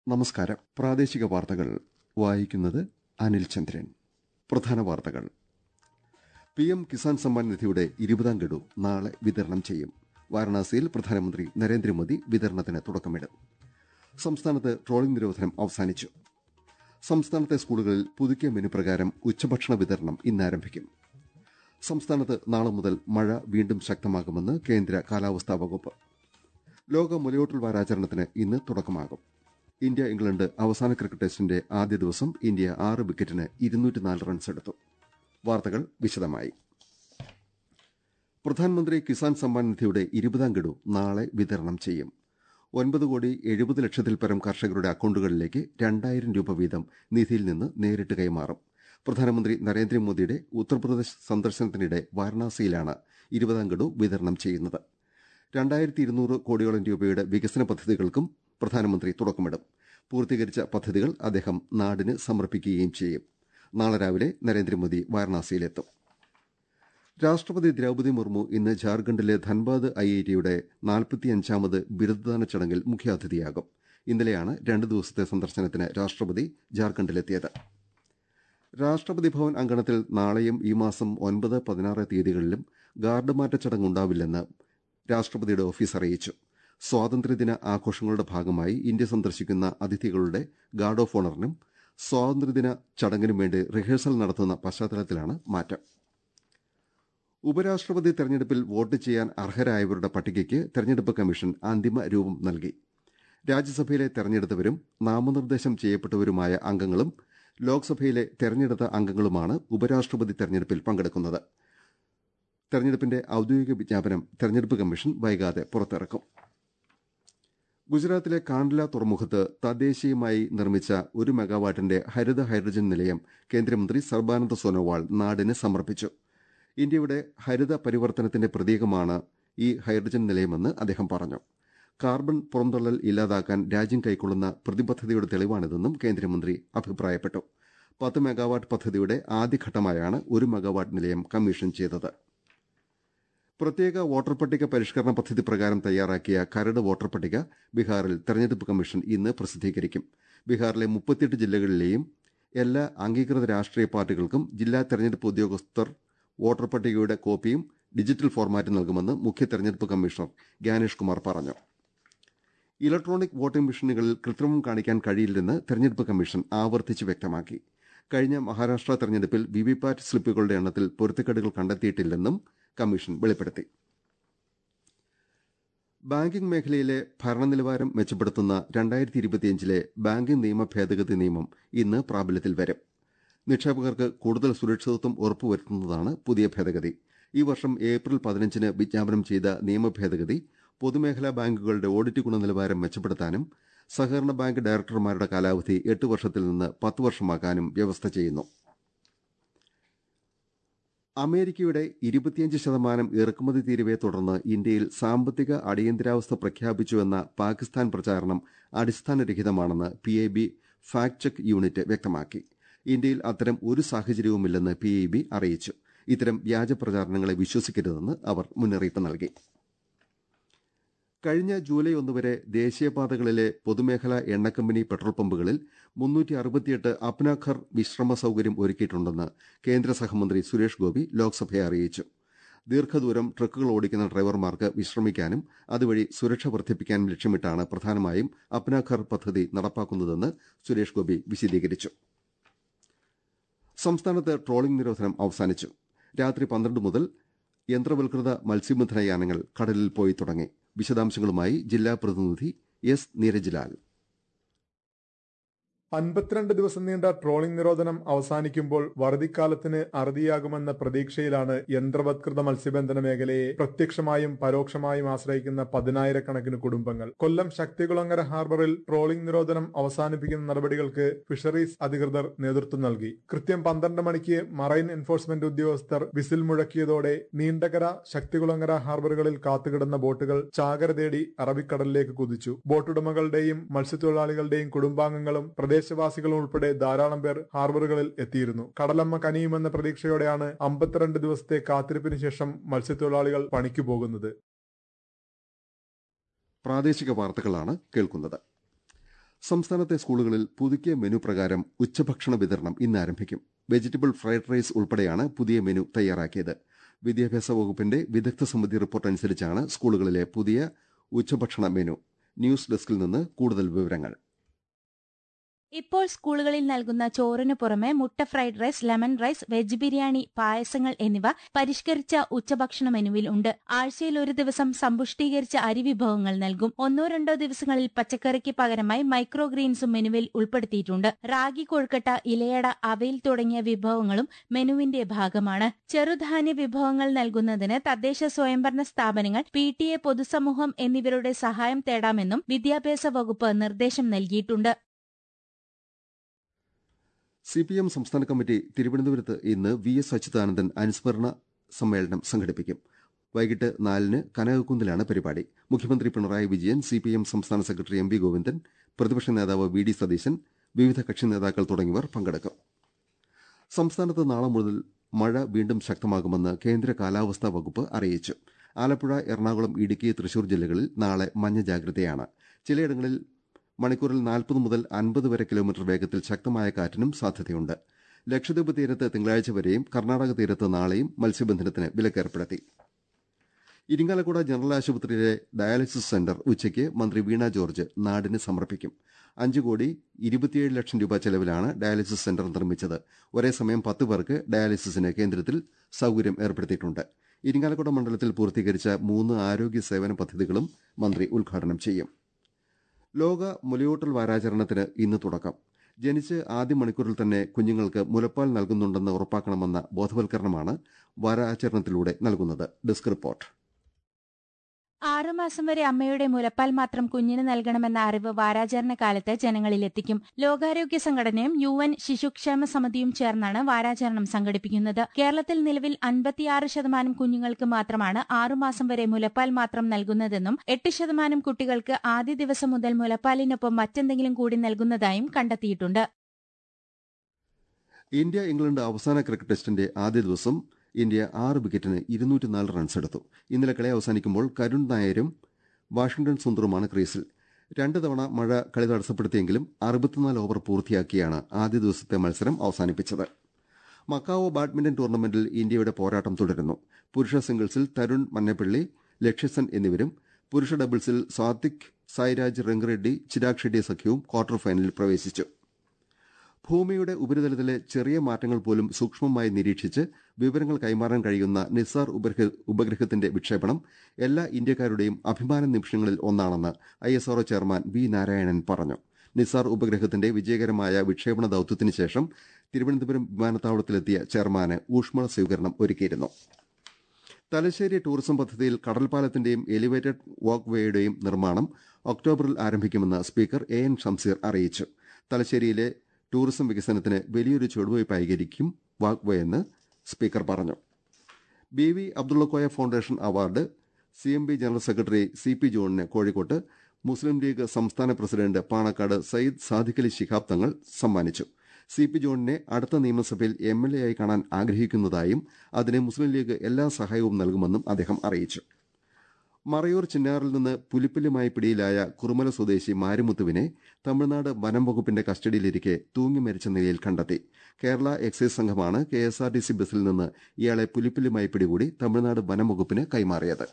നമസ്കാരം പ്രാദേശിക വാർത്തകൾ വായിക്കുന്നത് അനിൽ ചന്ദ്രൻ പ്രധാന വാർത്തകൾ പി എം കിസാൻ സമ്മാൻ നിധിയുടെ ഇരുപതാം ഗഡു നാളെ വിതരണം ചെയ്യും വാരണാസിയിൽ പ്രധാനമന്ത്രി നരേന്ദ്രമോദി വിതരണത്തിന് തുടക്കമിടും സംസ്ഥാനത്ത് ട്രോളിംഗ് നിരോധനം അവസാനിച്ചു സംസ്ഥാനത്തെ സ്കൂളുകളിൽ പുതുക്കിയ മെനു പ്രകാരം ഉച്ചഭക്ഷണ വിതരണം ഇന്ന് ആരംഭിക്കും സംസ്ഥാനത്ത് നാളെ മുതൽ മഴ വീണ്ടും ശക്തമാകുമെന്ന് കേന്ദ്ര കാലാവസ്ഥാ വകുപ്പ് ലോക മുലയോട്ടൽ വാരാചരണത്തിന് ഇന്ന് തുടക്കമാകും ഇന്ത്യ ഇംഗ്ലണ്ട് അവസാന ക്രിക്കറ്റ് ടെസ്റ്റിന്റെ ആദ്യ ദിവസം ഇന്ത്യ ആറ് വിക്കറ്റിന് ഇരുന്നൂറ്റിനാല് റൺസ് എടുത്തു വാർത്തകൾ വിശദമായി പ്രധാനമന്ത്രി കിസാൻ സമ്മാൻ നിധിയുടെ ഇരുപതാം ഗഡു നാളെ വിതരണം ചെയ്യും ഒൻപത് കോടി എഴുപത് ലക്ഷത്തിൽ പരം കർഷകരുടെ അക്കൌണ്ടുകളിലേക്ക് രണ്ടായിരം രൂപ വീതം നിധിയിൽ നിന്ന് നേരിട്ട് കൈമാറും പ്രധാനമന്ത്രി നരേന്ദ്രമോദിയുടെ ഉത്തർപ്രദേശ് സന്ദർശനത്തിനിടെ വാരണാസിയിലാണ് ഇരുപതാം ഗഡു വിതരണം ചെയ്യുന്നത് രണ്ടായിരത്തി ഇരുന്നൂറ് കോടിയോളം രൂപയുടെ വികസന പദ്ധതികൾക്കും പ്രധാനമന്ത്രി തുടക്കമിടും പൂർത്തീകരിച്ച പദ്ധതികൾ അദ്ദേഹം നാടിന് സമർപ്പിക്കുകയും ചെയ്യും നാളെ രാവിലെ നരേന്ദ്രമോദി വാരണാസിയിലെത്തും രാഷ്ട്രപതി ദ്രൌപദി മുർമു ഇന്ന് ജാർഖണ്ഡിലെ ധൻബാദ് ഐഐടിയുടെ നാൽപ്പത്തിയഞ്ചാമത് ബിരുദദാന ചടങ്ങിൽ മുഖ്യാതിഥിയാകും ഇന്നലെയാണ് രണ്ട് ദിവസത്തെ സന്ദർശനത്തിന് രാഷ്ട്രപതി ജാർഖണ്ഡിലെത്തിയത് രാഷ്ട്രപതി ഭവൻ അങ്കണത്തിൽ നാളെയും ഈ മാസം ഒൻപത് പതിനാറ് തീയതികളിലും ഗാർഡ് മാറ്റ ചടങ്ങുണ്ടാവില്ലെന്ന് രാഷ്ട്രപതിയുടെ ഓഫീസ് അറിയിച്ചു സ്വാതന്ത്ര്യദിന ആഘോഷങ്ങളുടെ ഭാഗമായി ഇന്ത്യ സന്ദർശിക്കുന്ന അതിഥികളുടെ ഗാർഡ് ഓഫ് ഓണറിനും സ്വാതന്ത്ര്യദിന ചടങ്ങിനും വേണ്ടി റിഹേഴ്സൽ നടത്തുന്ന പശ്ചാത്തലത്തിലാണ് മാറ്റം ഉപരാഷ്ട്രപതി തെരഞ്ഞെടുപ്പിൽ വോട്ട് ചെയ്യാൻ അർഹരായവരുടെ പട്ടികയ്ക്ക് തെരഞ്ഞെടുപ്പ് കമ്മീഷൻ അന്തിമ രൂപം നൽകി രാജ്യസഭയിലെ തെരഞ്ഞെടുത്തവരും നാമനിർദ്ദേശം ചെയ്യപ്പെട്ടവരുമായ അംഗങ്ങളും ലോക്സഭയിലെ തെരഞ്ഞെടുത്ത അംഗങ്ങളുമാണ് ഉപരാഷ്ട്രപതി തെരഞ്ഞെടുപ്പിൽ പങ്കെടുക്കുന്നത് തെരഞ്ഞെടുപ്പിന്റെ ഔദ്യോഗിക വിജ്ഞാപനം തെരഞ്ഞെടുപ്പ് കമ്മീഷൻ വൈകാതെ പുറത്തിറക്കും ഗുജറാത്തിലെ കാണ്ഡല തുറമുഖത്ത് തദ്ദേശീയമായി നിർമ്മിച്ച ഒരു മെഗാവാട്ടിന്റെ ഹരിത ഹൈഡ്രജൻ നിലയം കേന്ദ്രമന്ത്രി സർബാനന്ദ സോനോവാൾ നാടിന് സമർപ്പിച്ചു ഇന്ത്യയുടെ ഹരിത പരിവർത്തനത്തിന്റെ പ്രതീകമാണ് ഈ ഹൈഡ്രജൻ നിലയമെന്ന് അദ്ദേഹം പറഞ്ഞു കാർബൺ പുറന്തള്ളൽ ഇല്ലാതാക്കാൻ രാജ്യം കൈക്കൊള്ളുന്ന പ്രതിബദ്ധതയുടെ തെളിവാണിതെന്നും കേന്ദ്രമന്ത്രി അഭിപ്രായപ്പെട്ടു പത്ത് മെഗാവാട്ട് പദ്ധതിയുടെ ആദ്യഘട്ടമായാണ് ഒരു മെഗാവാട്ട് നിലയം കമ്മീഷൻ ചെയ്തത് പ്രത്യേക വോട്ടർ പട്ടിക പരിഷ്കരണ പദ്ധതി പ്രകാരം തയ്യാറാക്കിയ കരട് വോട്ടർ പട്ടിക ബീഹാറിൽ തെരഞ്ഞെടുപ്പ് കമ്മീഷൻ ഇന്ന് പ്രസിദ്ധീകരിക്കും ബീഹാറിലെ മുപ്പത്തിയെട്ട് ജില്ലകളിലെയും എല്ലാ അംഗീകൃത രാഷ്ട്രീയ പാർട്ടികൾക്കും ജില്ലാ തെരഞ്ഞെടുപ്പ് ഉദ്യോഗസ്ഥർ വോട്ടർ പട്ടികയുടെ കോപ്പിയും ഡിജിറ്റൽ ഫോർമാറ്റ് നൽകുമെന്ന് മുഖ്യ തെരഞ്ഞെടുപ്പ് കമ്മീഷണർ ഗ്യാനേഷ് കുമാർ പറഞ്ഞു ഇലക്ട്രോണിക് വോട്ടിംഗ് മെഷീനുകളിൽ കൃത്രിമം കാണിക്കാൻ കഴിയില്ലെന്ന് തെരഞ്ഞെടുപ്പ് കമ്മീഷൻ ആവർത്തിച്ച് വ്യക്തമാക്കി കഴിഞ്ഞ മഹാരാഷ്ട്ര തെരഞ്ഞെടുപ്പിൽ വിവിപാറ്റ് സ്ലിപ്പുകളുടെ എണ്ണത്തിൽ പൊരുത്തക്കേടുകൾ കണ്ടെത്തിയിട്ടില്ലെന്നും കമ്മീഷൻ വെളിപ്പെടുത്തി ബാങ്കിംഗ് മേഖലയിലെ ഭരണനിലവാരം മെച്ചപ്പെടുത്തുന്ന രണ്ടായിരത്തി ഇരുപത്തിയഞ്ചിലെ ബാങ്കിംഗ് നിയമ ഭേദഗതി നിയമം ഇന്ന് പ്രാബല്യത്തിൽ വരും നിക്ഷേപകർക്ക് കൂടുതൽ സുരക്ഷിതത്വം ഉറപ്പുവരുത്തുന്നതാണ് പുതിയ ഭേദഗതി ഈ വർഷം ഏപ്രിൽ പതിനഞ്ചിന് വിജ്ഞാപനം ചെയ്ത നിയമ ഭേദഗതി പൊതുമേഖലാ ബാങ്കുകളുടെ ഓഡിറ്റ് ഗുണനിലവാരം മെച്ചപ്പെടുത്താനും സഹകരണ ബാങ്ക് ഡയറക്ടർമാരുടെ കാലാവധി എട്ട് വർഷത്തിൽ നിന്ന് പത്ത് വർഷമാക്കാനും വ്യവസ്ഥ ചെയ്യുന്നു അമേരിക്കയുടെ ഇരുപത്തിയഞ്ച് ശതമാനം ഇറക്കുമതി തീരുവയെ തുടർന്ന് ഇന്ത്യയിൽ സാമ്പത്തിക അടിയന്തരാവസ്ഥ പ്രഖ്യാപിച്ചുവെന്ന പാകിസ്ഥാൻ പ്രചാരണം അടിസ്ഥാനരഹിതമാണെന്ന് P I B fact check unit വ്യക്തമാക്കി ഇന്ത്യയിൽ അത്തരം ഒരു സാഹചര്യവുമില്ലെന്ന് പി ഐ ബി അറിയിച്ചു ഇത്തരം വ്യാജ പ്രചാരണങ്ങളെ വിശ്വസിക്കരുതെന്ന് അവർ മുന്നറിയിപ്പ് നൽകി കഴിഞ്ഞ ജൂലൈ ഒന്ന് വരെ ദേശീയപാതകളിലെ പൊതുമേഖലാ എണ്ണക്കമ്പനി പെട്രോൾ പമ്പുകളിൽ മുന്നൂറ്റി അറുപത്തിയെട്ട് അപ്നാഘർ വിശ്രമ സൌകര്യം ഒരുക്കിയിട്ടുണ്ടെന്ന് കേന്ദ്ര സഹമന്ത്രി സുരേഷ് ഗോപി ലോക്സഭയെ അറിയിച്ചു ദീർഘദൂരം ട്രക്കുകൾ ഓടിക്കുന്ന ഡ്രൈവർമാർക്ക് വിശ്രമിക്കാനും അതുവഴി സുരക്ഷ വർദ്ധിപ്പിക്കാനും ലക്ഷ്യമിട്ടാണ് പ്രധാനമായും അപ്നാഘർ പദ്ധതി നടപ്പാക്കുന്നതെന്ന് സുരേഷ് ഗോപി വിശദീകരിച്ചു സംസ്ഥാനത്ത് ട്രോളിംഗ് നിരോധനം അവസാനിച്ചു രാത്രി പന്ത്രണ്ട് മുതൽ യന്ത്രവൽകൃത മത്സ്യബന്ധന യാനങ്ങൾ കടലിൽ പോയി തുടങ്ങി വിശദാംശങ്ങളുമായി ജില്ലാ പ്രതിനിധി എസ് നീരജ്ലാൽ അൻപത്തിരണ്ട് ദിവസം നീണ്ട ട്രോളിംഗ് നിരോധനം അവസാനിക്കുമ്പോൾ വറുതിക്കാലത്തിന് അറുതിയാകുമെന്ന പ്രതീക്ഷയിലാണ് യന്ത്രവത്കൃത മത്സ്യബന്ധന മേഖലയെ പ്രത്യക്ഷമായും പരോക്ഷമായും ആശ്രയിക്കുന്ന പതിനായിരക്കണക്കിന് കുടുംബങ്ങൾ കൊല്ലം ശക്തികുളങ്ങര ഹാർബറിൽ ട്രോളിംഗ് നിരോധനം അവസാനിപ്പിക്കുന്ന നടപടികൾക്ക് ഫിഷറീസ് അധികൃതർ നേതൃത്വം നൽകി കൃത്യം പന്ത്രണ്ട് മണിക്ക് മറൈൻ എൻഫോഴ്സ്മെന്റ് ഉദ്യോഗസ്ഥർ വിസിൽ മുഴക്കിയതോടെ നീണ്ടകര ശക്തികുളങ്ങര ഹാർബറുകളിൽ കാത്തുകിടന്ന ബോട്ടുകൾ ചാകര തേടി അറബിക്കടലിലേക്ക് കുതിച്ചു ബോട്ടുടമകളുടെയും മത്സ്യത്തൊഴിലാളികളുടെയും കുടുംബാംഗങ്ങളും പ്രദേശവാസികളും ഉൾപ്പെടെ ധാരാളം പേർ ഹാർബറുകളിൽ എത്തിയിരുന്നു കടലമ്മ കനിയുമെന്ന പ്രതീക്ഷയോടെയാണ് അമ്പത്തിരണ്ട് ദിവസത്തെ കാത്തിരിപ്പിന് ശേഷം മത്സ്യത്തൊഴിലാളികൾ പണിക്കു പോകുന്നത് പ്രാദേശിക വാർത്തകളാണ് കേൾക്കുന്നത് സംസ്ഥാനത്തെ സ്കൂളുകളിൽ പുതുക്കിയ മെനു പ്രകാരം ഉച്ചഭക്ഷണ വിതരണം ഇന്ന് ആരംഭിക്കും വെജിറ്റബിൾ ഫ്രൈഡ് റൈസ് ഉൾപ്പെടെയാണ് പുതിയ മെനു തയ്യാറാക്കിയത് വിദ്യാഭ്യാസ വകുപ്പിന്റെ വിദഗ്ധ സമിതി റിപ്പോർട്ട് അനുസരിച്ചാണ് സ്കൂളുകളിലെ പുതിയ ഉച്ചഭക്ഷണ മെനു ന്യൂസ് ഡെസ്കിൽ നിന്ന് കൂടുതൽ വിവരങ്ങൾ ഇപ്പോൾ സ്കൂളുകളിൽ നൽകുന്ന ചോറിനു പുറമെ മുട്ട fried rice lemon rice veg biryani പായസങ്ങൾ എന്നിവ പരിഷ്കരിച്ച ഉച്ചഭക്ഷണ മെനുവിൽ ഉണ്ട് ആഴ്ചയിൽ ഒരു ദിവസം സമ്പുഷ്ടീകരിച്ച അരി വിഭവങ്ങൾ നൽകും ഒന്നോ രണ്ടോ ദിവസങ്ങളിൽ പച്ചക്കറിക്ക് പകരമായി മൈക്രോ ഗ്രീൻസും മെനുവിൽ ഉൾപ്പെടുത്തിയിട്ടുണ്ട് റാഗി കൊഴുക്കട്ട ഇലയട അവയിൽ തുടങ്ങിയ വിഭവങ്ങളും മെനുവിന്റെ ഭാഗമാണ് ചെറുധാന്യ വിഭവങ്ങൾ നൽകുന്നതിന് തദ്ദേശ സ്വയംഭരണ സ്ഥാപനങ്ങൾ പി ടി എ പൊതുസമൂഹം എന്നിവരുടെ സഹായം തേടാമെന്നും വിദ്യാഭ്യാസ വകുപ്പ് നിർദ്ദേശം നൽകിയിട്ടുണ്ട് സി പി എം സംസ്ഥാന കമ്മിറ്റി തിരുവനന്തപുരത്ത് ഇന്ന് വി എസ് അച്യുതാനന്ദൻ അനുസ്മരണ സമ്മേളനം സംഘടിപ്പിക്കും വൈകിട്ട് നാലിന് കനകക്കുന്നിലാണ് പരിപാടി മുഖ്യമന്ത്രി Pinarayi Vijayan C P M സംസ്ഥാന സെക്രട്ടറി എം വി ഗോവിന്ദൻ പ്രതിപക്ഷ നേതാവ് വി ഡി സതീശൻ വിവിധ കക്ഷി നേതാക്കൾ തുടങ്ങിയവർ പങ്കെടുക്കും സംസ്ഥാനത്ത് നാളെ മുതൽ മഴ വീണ്ടും ശക്തമാകുമെന്ന് കേന്ദ്ര കാലാവസ്ഥാ വകുപ്പ് അറിയിച്ചു ആലപ്പുഴ എറണാകുളം ഇടുക്കി തൃശൂർ ജില്ലകളിൽ നാളെ മഞ്ഞ ജാഗ്രതയാണ് ചിലയിടങ്ങളിൽ മണിക്കൂറിൽ നാൽപ്പത് മുതൽ അൻപത് വരെ കിലോമീറ്റർ വേഗത്തിൽ ശക്തമായ കാറ്റിനും സാധ്യതയുണ്ട് ലക്ഷദ്വീപ് തീരത്ത് തിങ്കളാഴ്ച വരെയും കർണാടക തീരത്ത് നാളെയും മത്സ്യബന്ധനത്തിന് വിലക്കേർപ്പെടുത്തി ഇരിങ്ങാലക്കുട ജനറൽ ആശുപത്രിയിലെ ഡയാലിസിസ് സെന്റർ ഉച്ചയ്ക്ക് മന്ത്രി വീണ ജോർജ് നാടിന് സമർപ്പിക്കും അഞ്ച് കോടി ഇരുപത്തിയേഴ് ലക്ഷം രൂപ ചെലവിലാണ് ഡയാലിസിസ് സെന്റർ നിർമ്മിച്ചത് ഒരേ സമയം പത്ത് പേർക്ക് ഡയാലിസിസിന് കേന്ദ്രത്തിൽ സൌകര്യം ഏർപ്പെടുത്തിയിട്ടുണ്ട് ഇരിങ്ങാലക്കുട മണ്ഡലത്തിൽ പൂർത്തീകരിച്ച മൂന്ന് ആരോഗ്യ സേവന പദ്ധതികളും മന്ത്രി ഉദ്ഘാടനം ചെയ്യും ലോക മുലയൂട്ടൽ വാരാചരണത്തിന് ഇന്ന് തുടക്കം ജനിച്ച് ആദ്യ മണിക്കൂറിൽ തന്നെ കുഞ്ഞുങ്ങൾക്ക് മുലപ്പാൽ നൽകുന്നുണ്ടെന്ന് ഉറപ്പാക്കണമെന്ന ബോധവൽക്കരണമാണ് വാരാചരണത്തിലൂടെ നൽകുന്നത് ഡെസ്ക് റിപ്പോർട്ട് ആറുമാസം വരെ അമ്മയുടെ മുലപ്പാൽ മാത്രം കുഞ്ഞിന് നൽകണമെന്ന അറിവ് വാരാചരണ കാലത്ത് ജനങ്ങളിലെത്തിക്കും ലോകാരോഗ്യ സംഘടനയും യു എൻ ശിശുക്ഷേമ സമിതിയും ചേർന്നാണ് വാരാചരണം സംഘടിപ്പിക്കുന്നത് കേരളത്തിൽ നിലവിൽ അൻപത്തിയാറ് ശതമാനം കുഞ്ഞുങ്ങൾക്ക് മാത്രമാണ് ആറുമാസം വരെ മുലപ്പാൽ മാത്രം നൽകുന്നതെന്നും എട്ട് ശതമാനം കുട്ടികൾക്ക് ആദ്യ ദിവസം മുതൽ മുലപ്പാലിനൊപ്പം മറ്റെന്തെങ്കിലും കൂടി നൽകുന്നതായും കണ്ടെത്തിയിട്ടുണ്ട് ഇന്ത്യ ഇംഗ്ലണ്ട് അവസാന ക്രിക്കറ്റ് ടെസ്റ്റിന്റെ ആദ്യ ദിവസം ഇന്ത്യ ആറ് വിക്കറ്റിന് ഇരുന്നൂറ്റിനാല് റൺസ് എടുത്തു ഇന്നലെ കളി അവസാനിക്കുമ്പോൾ കരുൺ നായരും വാഷിംഗ്ടൺ സുന്ദറുമാണ് ക്രീസിൽ രണ്ട് തവണ മഴ കളി തടസ്സപ്പെടുത്തിയെങ്കിലും അറുപത്തിനാല് ഓവർ പൂർത്തിയാക്കിയാണ് ആദ്യ ദിവസത്തെ മത്സരം അവസാനിപ്പിച്ചത് മക്കാവോ ബാഡ്മിന്റൺ ടൂർണമെന്റിൽ ഇന്ത്യയുടെ പോരാട്ടം തുടരുന്നു പുരുഷ സിംഗിൾസിൽ തരുൺ മന്നപ്പള്ളി ലക്ഷ്യസൻ എന്നിവരും പുരുഷ ഡബിൾസിൽ സാത്വിക് സായിരാജ് റെങ്റെഡ്ഡി ചിരാഗ് ഷെഡ്ഡി സഖ്യവും ക്വാർട്ടർ ഫൈനലിൽ പ്രവേശിച്ചു ഭൂമിയുടെ ഉപരിതലത്തിലെ ചെറിയ മാറ്റങ്ങൾ പോലും സൂക്ഷ്മമായി നിരീക്ഷിച്ച് വിവരങ്ങൾ കൈമാറാൻ കഴിയുന്ന നിസാർ ഉപഗ്രഹത്തിന്റെ വിക്ഷേപണം എല്ലാ ഇന്ത്യക്കാരുടെയും അഭിമാന നിമിഷങ്ങളിൽ ഒന്നാണെന്ന് I S R O chairman V Narayanan പറഞ്ഞു നിസാർ ഉപഗ്രഹത്തിന്റെ വിജയകരമായ വിക്ഷേപണ ദൌത്യത്തിന് ശേഷം തിരുവനന്തപുരം വിമാനത്താവളത്തിലെത്തിയ ചെയർമാന് ഊഷ്മള സ്വീകരണം ഒരുക്കിയിരുന്നു തലശ്ശേരി ടൂറിസം പദ്ധതിയിൽ കടൽപ്പാലത്തിന്റെയും എലിവേറ്റഡ് വാക്ക് വേയുടെയും നിർമ്മാണം ഒക്ടോബറിൽ ആരംഭിക്കുമെന്ന് സ്പീക്കർ എ എൻ ഷംസീർ അറിയിച്ചു തലശ്ശേരിയിലെ ടൂറിസം വികസനത്തിന് വലിയൊരു ചുവടുവയ്പായിരിക്കും വാക്ക് വേ എന്ന് സ്പീക്കർ പറഞ്ഞു B V Abdullakoya foundation award C M B general secretary C P ജോണിന് കോഴിക്കോട്ട് മുസ്ലിം ലീഗ് സംസ്ഥാന പ്രസിഡന്റ് പാണക്കാട് സയ്യിദ് സാദിഖലി ശിഹാബ് തങ്ങൾ സമ്മാനിച്ചു സി പി ജോണിനെ അടുത്ത നിയമസഭയിൽ എം എൽ എ ആയി കാണാൻ ആഗ്രഹിക്കുന്നതായും അതിന് മുസ്ലിം ലീഗ് എല്ലാ സഹായവും നൽകുമെന്നും അദ്ദേഹം അറിയിച്ചു മറയൂർ ചിന്നാറിൽ നിന്ന് പുലിപ്പല്ലുമായി പിടിയിലായ കുറുമല സ്വദേശി മാരിമുത്തുവിനെ തമിഴ്നാട് വനം വകുപ്പിന്റെ കസ്റ്റഡിയിലിരിക്കെ തൂങ്ങി മരിച്ച നിലയിൽ കണ്ടെത്തി കേരള എക്സൈസ് സംഘമാണ് K S R T C ബസ്സിൽ നിന്ന് ഇയാളെ പുലിപ്പല്ലുമായി പിടികൂടി തമിഴ്നാട് വനം വകുപ്പിന് കൈമാറിയത്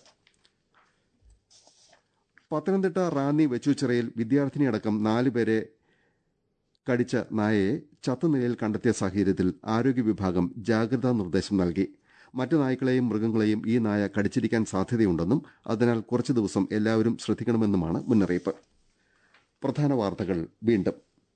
പത്തനംതിട്ട റാന്നി വെച്ചൂച്ചിറയിൽ വിദ്യാർത്ഥിനിയടക്കം നാലുപേരെ കടിച്ച നായയെ ചത്ത നിലയിൽ കണ്ടെത്തിയ സാഹചര്യത്തിൽ ആരോഗ്യ വിഭാഗം ജാഗ്രതാ നിർദ്ദേശം നൽകി മറ്റ് നായ്ക്കളെയും മൃഗങ്ങളെയും ഈ നായ കടിച്ചിരിക്കാൻ സാധ്യതയുണ്ടെന്നും അതിനാൽ കുറച്ചു ദിവസം എല്ലാവരും ശ്രദ്ധിക്കണമെന്നുമാണ് മുന്നറിയിപ്പ് പ്രധാന വാർത്തകൾ വീണ്ടും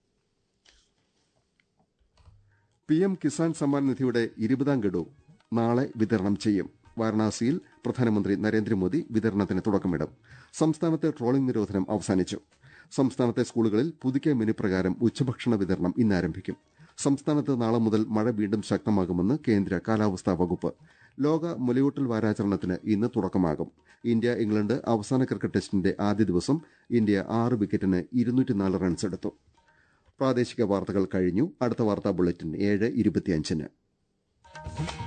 പി എം കിസാൻ സമ്മാൻ നിധിയുടെ ഇരുപതാം ഗഡു നാളെ വിതരണം ചെയ്യും വാരണാസിയിൽ പ്രധാനമന്ത്രി നരേന്ദ്രമോദി വിതരണത്തിന് തുടക്കമിടും സംസ്ഥാനത്തെ ട്രോളിംഗ് നിരോധനം അവസാനിച്ചു സംസ്ഥാനത്തെ സ്കൂളുകളിൽ പുതുക്കിയ മെനു പ്രകാരം ഉച്ചഭക്ഷണ വിതരണം ഇന്ന് ആരംഭിക്കും സംസ്ഥാനത്ത് നാളെ മുതൽ മഴ വീണ്ടും ശക്തമാകുമെന്ന് കേന്ദ്ര കാലാവസ്ഥാ വകുപ്പ് ലോക മുലയൂട്ടൽ വാരാചരണത്തിന് ഇന്ന് തുടക്കമാകും ഇന്ത്യ ഇംഗ്ലണ്ട് അവസാന ക്രിക്കറ്റ് ടെസ്റ്റിന്റെ ആദ്യ ദിവസം ഇന്ത്യ ആറ് വിക്കറ്റിന് ഇരുന്നൂറ്റിനാല് റൺസ് എടുത്തു പ്രാദേശിക വാർത്തകൾ കഴിഞ്ഞു അടുത്ത വാർത്താ ബുള്ളറ്റിൻ ഏഴ് ഇരുപത്തിയഞ്ചിന്